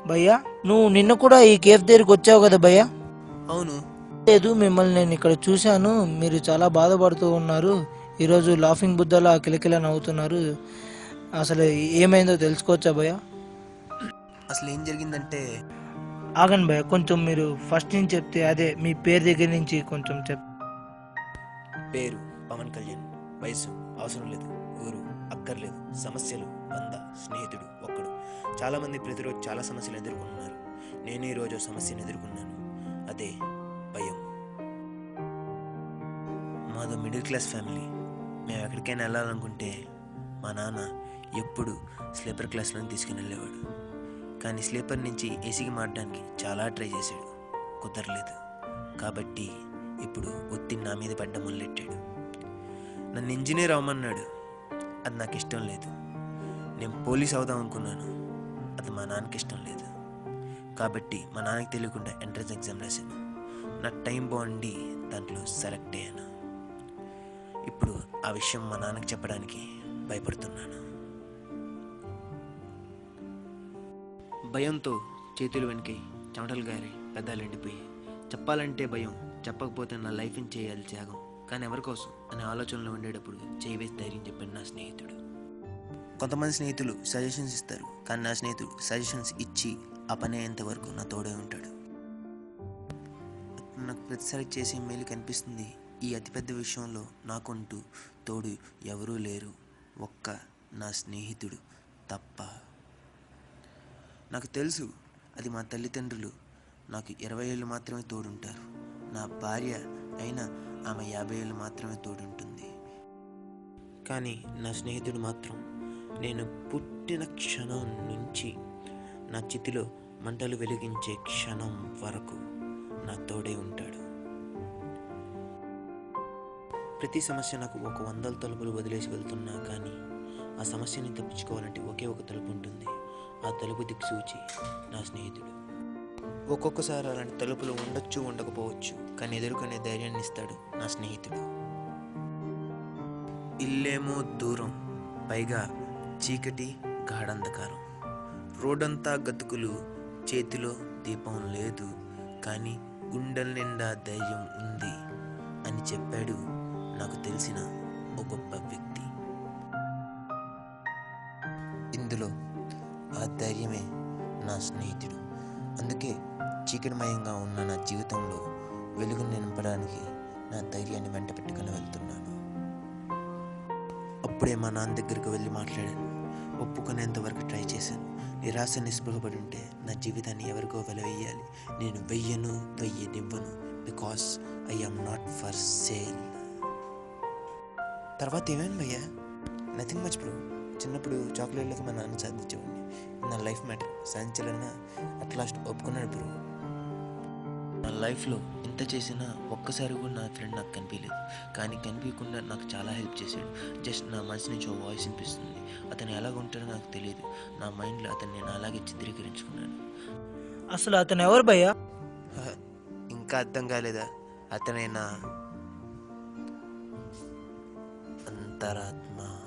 భయ్యా నువ్వు నిన్న కూడా ఈ కేఫ్ దగ్గరికి వచ్చావు కదా భయ్యా అవును లేదు మిమ్మల్ని నేను ఇక్కడ చూశాను మీరు చాలా బాధపడుతూ ఉన్నారు ఈరోజు లాఫింగ్ బుద్ధలా కిలకిల నవ్వుతున్నారు అసలు ఏమైందో తెలుసుకోవచ్చా భయ్యా అసలు ఏం జరిగిందంటే ఆగండి భయ్య కొంచెం మీరు ఫస్ట్ నుంచి చెప్తే అదే మీ పేరు దగ్గర నుంచి కొంచెం చెప్ పేరు పవన్ కళ్యాణ్ వయసు అవసరం లేదు ఊరు అక్కర్లేదు సమస్యలు వంద స్నేహితుడు ఒక్కడు చాలా మంది ప్రతిరోజు చాలా సమస్యలు ఎదుర్కొంటున్నారు నేను ఈరోజు ఓ సమస్యను ఎదుర్కొన్నాను అదే భయం మాదో మిడిల్ క్లాస్ ఫ్యామిలీ మేము ఎక్కడికైనా వెళ్ళాలనుకుంటే మా నాన్న ఎప్పుడు స్లీపర్ క్లాస్లోనే తీసుకుని వెళ్ళేవాడు కానీ స్లీపర్ నుంచి ఏసీకి మారడానికి చాలా ట్రై చేశాడు కుదరలేదు కాబట్టి ఇప్పుడు ఒత్తిడి నా మీద పడ్డం మొదలెట్టాడు నన్ను ఇంజనీర్ అవ్వమన్నాడు అది నాకు ఇష్టం లేదు నేను పోలీస్ అవుదాం అనుకున్నాను అది మా నాన్నకి ఇష్టం లేదు కాబట్టి మా నాన్నకి తెలియకుండా ఎంట్రన్స్ ఎగ్జామ్ రాశాను నా టైం బాగుండి దాంట్లో సెలెక్ట్ అయ్యాను ఇప్పుడు ఆ విషయం మా నాన్నకి చెప్పడానికి భయపడుతున్నాను భయంతో చేతులు వెనకై చెమటలు గారి పెదాలు ఎండిపోయి చెప్పాలంటే భయం చెప్పకపోతే నా లైఫ్ని చేయాలి త్యాగం కానీ ఎవరి కోసం అనే ఆలోచనలో ఉండేటప్పుడు చేయి వేసి ధైర్యం చెప్పాడు నా స్నేహితుడు కొంతమంది స్నేహితులు సజెషన్స్ ఇస్తారు కానీ నా స్నేహితుడు సజెషన్స్ ఇచ్చి ఆ పని అయ్యేంత వరకు నా తోడే ఉంటాడు నాకు ప్రతిసారి చేసే మేలు కనిపిస్తుంది ఈ అతిపెద్ద విషయంలో నాకంటూ తోడు ఎవరూ లేరు ఒక్క నా స్నేహితుడు తప్ప నాకు తెలుసు అది మా తల్లిదండ్రులు నాకు ఇరవై ఏళ్ళు మాత్రమే తోడుంటారు నా భార్య అయినా ఆమె యాభై ఏళ్ళు మాత్రమే తోడుంటుంది కానీ నా స్నేహితుడు మాత్రం నేను పుట్టిన క్షణం నుంచి నా చితిలో మంటలు వెలిగించే క్షణం వరకు నా తోడే ఉంటాడు ప్రతి సమస్య నాకు ఒక వందల తలుపులు వదిలేసి వెళ్తున్నా కానీ ఆ సమస్యని తప్పించుకోవాలంటే ఒకే ఒక తలుపు ఉంటుంది ఆ తలుపు దిక్సూచి నా స్నేహితుడు ఒక్కొక్కసారి అలాంటి తలుపులు ఉండొచ్చు ఉండకపోవచ్చు కానీ ఎదుర్కొనే ధైర్యాన్ని ఇస్తాడు నా స్నేహితుడు ఇల్లేమో దూరం పైగా చీకటి గాఢంధకారం రోడంతా గతుకులు చేతిలో దీపం లేదు కానీ గుండెల నిండా ధైర్యం ఉంది అని చెప్పాడు నాకు తెలిసిన ఒక గొప్ప వ్యక్తి ఇందులో ఆ ధైర్యమే నా స్నేహితుడు అందుకే చీకటిమయంగా ఉన్న నా జీవితంలో వెలుగు నింపడానికి నా ధైర్యాన్ని వెంట పెట్టుకుని వెళ్తున్నాను అప్పుడే మా నాన్న దగ్గరికి వెళ్ళి మాట్లాడాను ఒప్పుకునేంత వరకు ట్రై చేశాను నిరాశ నిస్పృహపడి ఉంటే నా జీవితాన్ని ఎవరికో వెలవేయాలి నేను వెయ్యను వెయ్యనివ్వను because I am not for sale తర్వాత ఏమైంది భయ్యా నథింగ్ మచ్ బ్రో చిన్నప్పుడు చాక్లెట్లకు మా నాన్న సాధించేవాడిని నా లైఫ్ మ్యాటర్ సాధించాలన్నా అట్ లాస్ట్ ఒప్పుకున్నాడు బ్రో నా లైఫ్లో ఎంత చేసినా ఒక్కసారి కూడా నా ఫ్రెండ్ నాకు కనిపించలేదు కానీ కనిపించకుండా నాకు చాలా హెల్ప్ చేశాడు జస్ట్ నా మనసు నుంచి ఓ వాయిస్ వినిపిస్తుంది అతను ఎలాగ ఉంటాడో నాకు తెలియదు నా మైండ్లో అతన్ని నేను అలాగే చిత్రీకరించుకున్నాను అసలు అతను ఎవరు భయ్యా హ, ఇంకా అర్థం కాలేదా అతనే నా అంతరాత్మ